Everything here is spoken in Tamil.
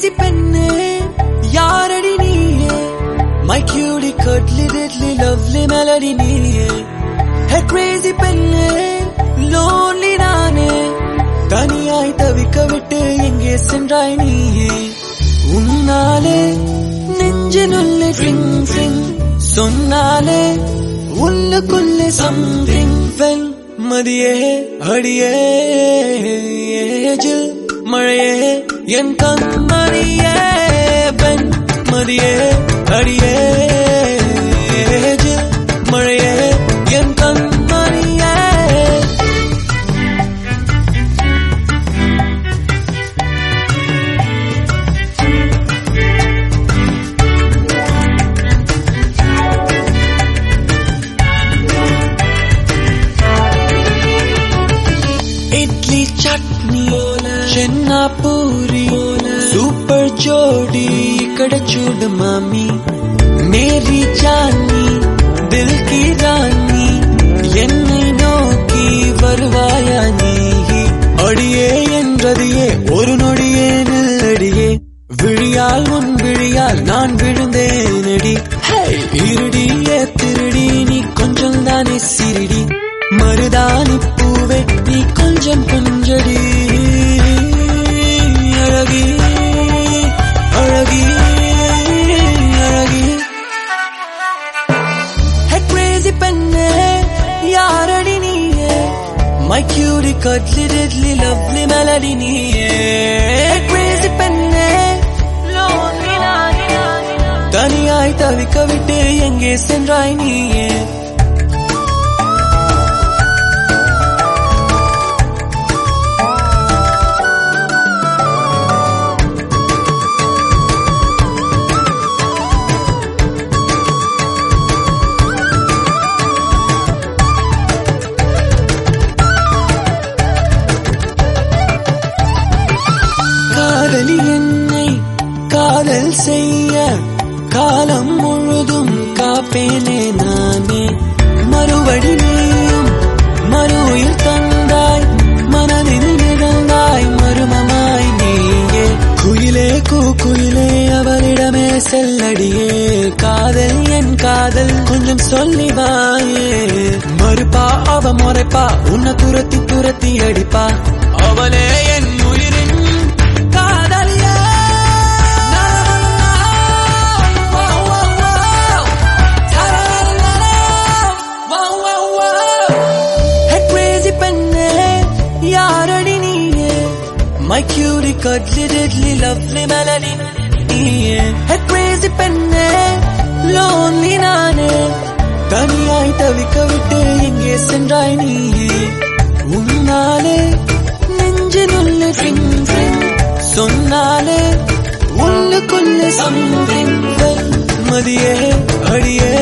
கிரேசி பெண்ணே யாரடி நீயே my cutie cuddly deadly lovely melody நீயே ஹே கிரேசி பெண்ணே லோன்லி நானே தனியாய் தவிக்க விட்டு எங்கே சென்றாய் நீயே உன்னாலே நெஞ்சினுள்ளே ட்ரிங் ட்ரிங் சொன்னாலே உள்ளுக்குள்ளே சம்திங் வென் மதியே அடியே ஜில் மழையே என் கண்மணியே பெண் மதியே அடியே ஜில் மழையே என் கண்மணியே ఇడ్లీ చట్నీ చెన్నా పూరి సూపర్ జోడి ఇక్కడ చూడు మామి మేరీ జాని దిల్ కి రాణి என்னை நோக்கி வருவாயா நீ அடியே என்றதியே ஒரு நொடியே நில்லடியே விழியால் உன் விழியால் நான் விழுந்தேனடி ஹே, இருடியே திருடி நீ கொஞ்சம் தானே சிரிடி மருதாணி பூவே நீ கொஞ்சம் கொஞ்சடி அழகி அழகி அழகி ஹே கிரேசி பெண்ணே யாரடி நீயே my cutie cuddly deadly lovely melody நீயே கிரேசி பெண்ணே lonely நானே. தனியாய் தவிக்க விட்டு எங்கே சென்றாய் நீயே காதலி என்னை காதல் செய்ய காலம் முழுதும் காப்பேனே நானே மறுபடி நீயும் மறு உயிர் தந்தாய் மனதில் நிகழ்ந்தாய் மருமமாய் நீயே குயிலே கூக்குயிலே அவளிடமே செல்லடியே காதல் என் காதல் கொஞ்சம் சொல்லி வாயே மறுப்பா அவ முறைப்பா உன்னை துரத்தி துரத்தி அடிப்பா அவளே என் உயிரின் காதலியே யாரடி நீயே my cutie cuddly deadly lovely melody நீயே ஹே கிரேசி பெண்ணே லோன்லி நானே தனியாய் தவிக்க விட்டு எங்கே சென்றாய் நீயே உன்னாலே நெஞ்சினுள்ளே ட்ரிங் ட்ரிங் சொன்னாலே உள்ளுக்குள்ளே சம்திங் மதியே அடியே